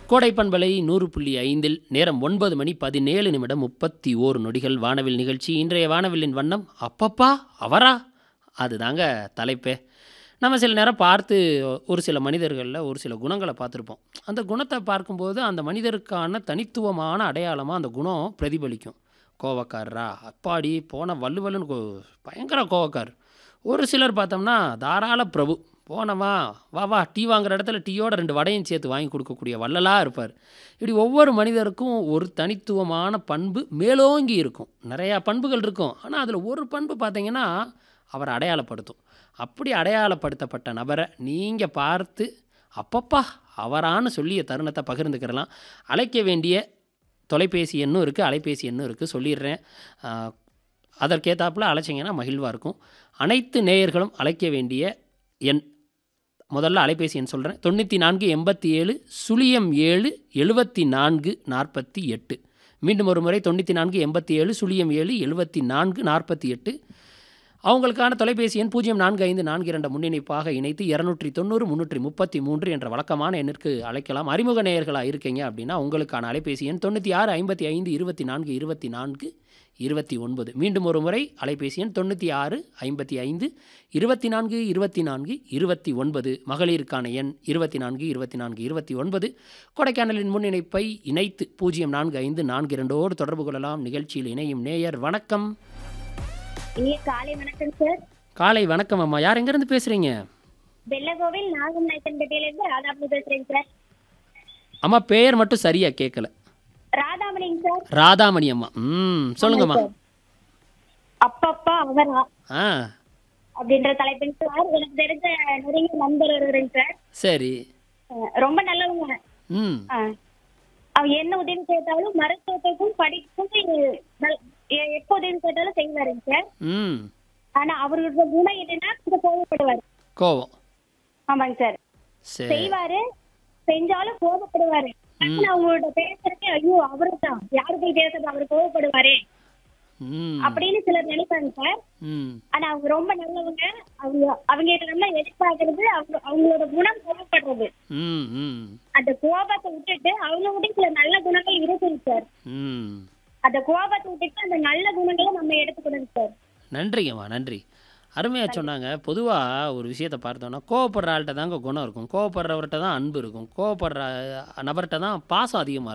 கோடை பண்பலை நூறு புள்ளி ஐந்தில் நேரம் ஒன்பது மணி பதினேழு நிமிடம் முப்பத்தி ஓரு நொடிகள் வானவில் நிகழ்ச்சி இன்றைய வானவில்லின் வண்ணம் அப்பப்பா அவரா அதுதாங்க தலைப்பே நம்ம சில நேரம் பார்த்து ஒரு சில மனிதர்களில் ஒரு சில குணங்களை பார்த்துருப்போம் அந்த குணத்தை பார்க்கும்போது அந்த மனிதருக்கான தனித்துவமான அடையாளமாக அந்த குணம் பிரதிபலிக்கும் கோவக்காரரா அப்பாடி போன வள்ளுவலுன்னு கோ பயங்கர கோவக்கார் ஒரு சிலர் பார்த்தோம்னா தாராள பிரபு போனவா வா வா டீ வாங்குற இடத்துல டீயோட ரெண்டு வடையும் சேர்த்து வாங்கி கொடுக்கக்கூடிய வள்ளலாக இருப்பார் இப்படி ஒவ்வொரு மனிதருக்கும் ஒரு தனித்துவமான பண்பு மேலோங்கி இருக்கும் நிறையா பண்புகள் இருக்கும் ஆனால் அதில் ஒரு பண்பு பார்த்தீங்கன்னா அவரை அடையாளப்படுத்தும் அப்படி அடையாளப்படுத்தப்பட்ட நபரை நீங்கள் பார்த்து அப்பப்பா அவரான்னு சொல்லிய தருணத்தை பகிர்ந்துக்கிறலாம் அழைக்க வேண்டிய தொலைபேசி எண்ணும் இருக்குது அலைபேசி எண்ணும் இருக்குது சொல்லிடுறேன் ஆஹ், அதற்கேத்தாப்புல அழைச்சிங்கன்னா மகிழ்வாக இருக்கும் அனைத்து நேயர்களும் அழைக்க வேண்டிய எண் முதல்ல அலைபேசி எண் சொல்கிறேன் தொண்ணூற்றி நான்கு எண்பத்தி ஏழு சுழியம் ஏழு எழுபத்தி நான்கு நாற்பத்தி எட்டு மீண்டும் ஒரு முறை தொண்ணூற்றி நான்கு எண்பத்தி ஏழு சுழியம் ஏழு எழுபத்தி நான்கு நாற்பத்தி எட்டு அவங்களுக்கான தொலைபேசி எண் பூஜ்ஜியம் நான்கு ஐந்து நான்கு இரண்டு முன்னிணைப்பாக இணைத்து இரநூற்றி தொண்ணூறு முந்நூற்றி முப்பத்தி மூன்று என்ற வழக்கமான எண்ணிற்கு அழைக்கலாம் அறிமுக நேயர்களாக இருக்கீங்க அப்படின்னா உங்களுக்கான அலைபேசி எண் தொண்ணூற்றி ஆறு ஐம்பத்தி ஐந்து இருபத்தி நான்கு இருபத்தி நான்கு இருபத்தி ஒன்பது மீண்டும் ஒரு முறை அலைபேசி எண் தொண்ணூற்றி ஆறு ஐம்பத்தி ஐந்து இருபத்தி நான்கு இருபத்தி நான்கு இருபத்தி ஒன்பது மகளிருக்கான எண் இருபத்தி நான்கு இருபத்தி நான்கு இருபத்தி ஒன்பது கொடைக்கானலின் முன்னிணைப்பை இணைத்து பூஜ்ஜியம் நான்கு ஐந்து நான்கு இரண்டோடு தொடர்பு கொள்ளலாம் நிகழ்ச்சியில் இணையும் நேயர் வணக்கம் இனிய காலை வணக்கம் சார் காலை வணக்கம் அம்மா யார் எங்கேருந்து பேசுகிறீங்க வெள்ளகோவில் நாகம் நாயக்கன்பேட்டையிலிருந்து ராதாமணி பேசுறேங்க சார் அம்மா பெயர் மட்டும் சரியா கேட்கல ராதாமணிங்க சார் ராதாமணி அம்மா ம் சொல்லுங்கம்மா அப்பப்பா அவரா ஆ அப்படின்ற தலைப்பின் சார் எனக்கு தெரிஞ்ச நிறைய நண்பர் ஒருவருங்க சார் சரி அஹ் ரொம்ப நல்லவங்க ம் அஹ் அவ என்ன உதவி கேட்டாலும் மருத்துவத்துக்கும் படிப்புக்கும் நல்- எ- எப்போ உதவி கேட்டாலும் செய்வாருங்க சார் ம் ஆனா அவரோட குணம் என்னன்னா கொஞ்சம் கோவப்படுவாரு கோவம் ஆமாங்க சார் சரி செய்வாரு செஞ்சாலும் கோபப்படுவாரு ஆனா அவங்களோட பேசுறதே ஐயோ அவரு தான் யாரு போய் பேசுறது அவரு கோவப்படுவாரே ம் அப்படின்னு சிலர் நினைப்பாங்க சார் ம் ஆனா அவங்க ரொம்ப நல்லவங்க அவங்க அவங்க கிட்ட நம்ம எதிர்பார்க்கறது அவங்க அவங்களோட குணம் கோபப்படுறது ம் ம் அந்த கோபத்தை விட்டுட்டு அவங்க கிட்ட சில நல்ல குணங்கள் இருக்குங்க சார் ம் அந்த கோபத்தை விட்டுட்டு அந்த நல்ல குணங்களை நம்ம எடுத்துக்கணும் சார் நன்றிங்கம்மா நன்றி அருமையாக சொன்னாங்க பொதுவாக ஒரு விஷயத்தை பார்த்தோன்னா கோவப்படுற ஆள்கிட்ட தாங்க குணம் இருக்கும் கோவப்படுறவர்கிட்ட தான் அன்பு இருக்கும் கோவப்படுற நபர்கிட்ட தான் பாசம் அதிகமாக இருக்கும்